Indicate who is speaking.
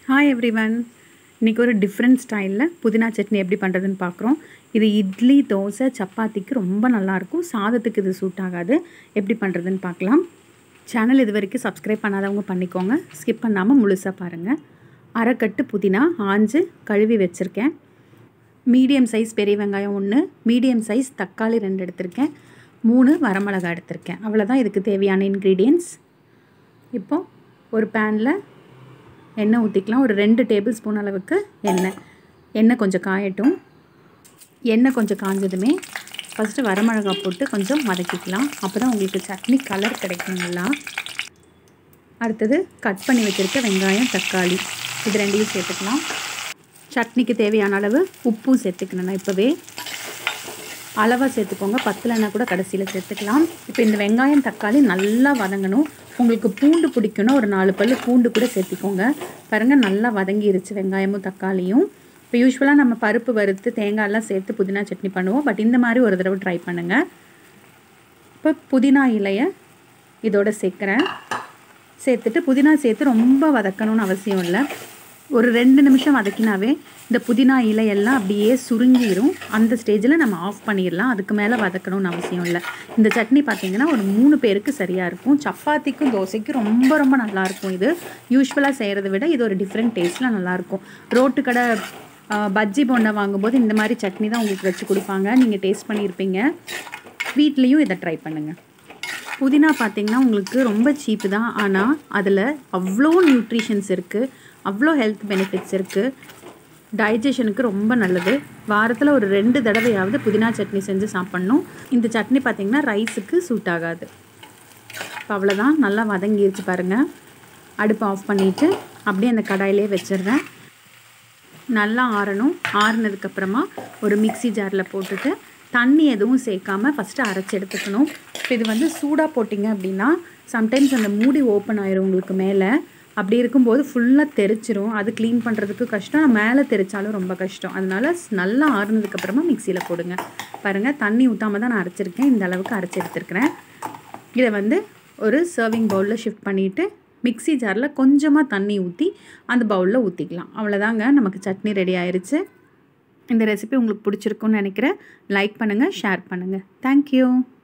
Speaker 1: hi everyone இன்றைக்கி ஒரு different ஸ்டைலில் புதினா சட்னி எப்படி பண்ணுறதுன்னு பார்க்குறோம் இது இட்லி தோசை சப்பாத்திக்கு ரொம்ப நல்லாயிருக்கும் சாதத்துக்கு இது சூட் ஆகாது எப்படி பண்ணுறதுன்னு பார்க்கலாம் சேனல் இது வரைக்கும் சப்ஸ்கிரைப் பண்ணாதவங்க பண்ணிக்கோங்க ஸ்கிப் பண்ணாமல் முழுசாக பாருங்கள் அரைக்கட்டு புதினா ஆஞ்சு கழுவி வச்சுருக்கேன் மீடியம் சைஸ் பெரிய வெங்காயம் ஒன்று மீடியம் சைஸ் தக்காளி ரெண்டு எடுத்திருக்கேன் மூணு வரமிளகாய் எடுத்திருக்கேன் அவ்வளோதான் இதுக்கு தேவையான இன்க்ரீடியன்ட்ஸ் இப்போது ஒரு பேனில் எண்ணெய் ஊற்றிக்கலாம் ஒரு ரெண்டு டேபிள் ஸ்பூன் அளவுக்கு எண்ணெய் எண்ணெய் கொஞ்சம் காயட்டும் எண்ணெய் கொஞ்சம் காஞ்சதுமே ஃபஸ்ட்டு வரமிளகா போட்டு கொஞ்சம் வதக்கிக்கலாம் அப்போ தான் உங்களுக்கு சட்னி கலர் கிடைக்கும் நல்லா அடுத்தது கட் பண்ணி வச்சுருக்க வெங்காயம் தக்காளி இது ரெண்டையும் சேர்த்துக்கலாம் சட்னிக்கு தேவையான அளவு உப்பும் சேர்த்துக்கணும் நான் இப்போவே அளவாக சேர்த்துக்கோங்க பத்தலைன்னா கூட கடைசியில் சேர்த்துக்கலாம் இப்போ இந்த வெங்காயம் தக்காளி நல்லா வதங்கணும் உங்களுக்கு பூண்டு பிடிக்குன்னா ஒரு நாலு பல் பூண்டு கூட சேர்த்திக்கோங்க பாருங்கள் நல்லா வதங்கிருச்சு வெங்காயமும் தக்காளியும் இப்போ யூஸ்வலாக நம்ம பருப்பு வறுத்து தேங்காயெல்லாம் சேர்த்து புதினா சட்னி பண்ணுவோம் பட் இந்த மாதிரி ஒரு தடவை ட்ரை பண்ணுங்கள் இப்போ புதினா இலையை இதோட சேர்க்குறேன் சேர்த்துட்டு புதினா சேர்த்து ரொம்ப வதக்கணும்னு அவசியம் இல்லை ஒரு ரெண்டு நிமிஷம் வதக்கினாவே இந்த புதினா இலையெல்லாம் அப்படியே சுருங்கிரும் அந்த ஸ்டேஜில் நம்ம ஆஃப் பண்ணிடலாம் அதுக்கு மேலே வதக்கணும்னு அவசியம் இல்லை இந்த சட்னி பார்த்திங்கன்னா ஒரு மூணு பேருக்கு சரியாக இருக்கும் சப்பாத்திக்கும் தோசைக்கும் ரொம்ப ரொம்ப நல்லாயிருக்கும் இது யூஸ்வலாக செய்கிறத விட இது ஒரு டிஃப்ரெண்ட் டேஸ்ட்டில் நல்லாயிருக்கும் ரோட்டு கடை பஜ்ஜி போண்டா வாங்கும்போது இந்த மாதிரி சட்னி தான் உங்களுக்கு வச்சு கொடுப்பாங்க நீங்கள் டேஸ்ட் பண்ணியிருப்பீங்க வீட்லேயும் இதை ட்ரை பண்ணுங்கள் புதினா பார்த்திங்கன்னா உங்களுக்கு ரொம்ப சீப்பு தான் ஆனால் அதில் அவ்வளோ நியூட்ரிஷன்ஸ் இருக்குது அவ்வளோ ஹெல்த் பெனிஃபிட்ஸ் இருக்குது டைஜஷனுக்கு ரொம்ப நல்லது வாரத்தில் ஒரு ரெண்டு தடவையாவது புதினா சட்னி செஞ்சு சாப்பிட்ணும் இந்த சட்னி பார்த்திங்கன்னா ரைஸுக்கு சூட் ஆகாது இப்போ அவ்வளோதான் நல்லா வதங்கிருச்சு பாருங்கள் அடுப்பு ஆஃப் பண்ணிவிட்டு அப்படியே அந்த கடாயிலே வச்சிடுறேன் நல்லா ஆறணும் ஆறுனதுக்கப்புறமா ஒரு மிக்சி ஜாரில் போட்டுட்டு தண்ணி எதுவும் சேர்க்காமல் ஃபஸ்ட்டு அரைச்சி எடுத்துக்கணும் இப்போ இது வந்து சூடாக போட்டிங்க அப்படின்னா சம்டைம்ஸ் அந்த மூடி ஓப்பன் ஆயிரும் உங்களுக்கு மேலே அப்படி இருக்கும்போது ஃபுல்லாக தெரிச்சிரும் அது க்ளீன் பண்ணுறதுக்கு கஷ்டம் மேலே தெரிச்சாலும் ரொம்ப கஷ்டம் அதனால் நல்லா ஆறுனதுக்கப்புறமா மிக்சியில் போடுங்க பாருங்கள் தண்ணி ஊற்றாமல் தான் நான் அரைச்சிருக்கேன் இந்த அளவுக்கு அரைச்சி எடுத்துருக்கிறேன் இதை வந்து ஒரு சர்விங் பவுலில் ஷிஃப்ட் பண்ணிவிட்டு மிக்சி ஜாரில் கொஞ்சமாக தண்ணி ஊற்றி அந்த பவுலில் ஊற்றிக்கலாம் அவ்வளோதாங்க நமக்கு சட்னி ரெடி ஆயிடுச்சு இந்த ரெசிபி உங்களுக்கு பிடிச்சிருக்குன்னு நினைக்கிறேன் லைக் பண்ணுங்கள் ஷேர் பண்ணுங்கள் தேங்க்யூ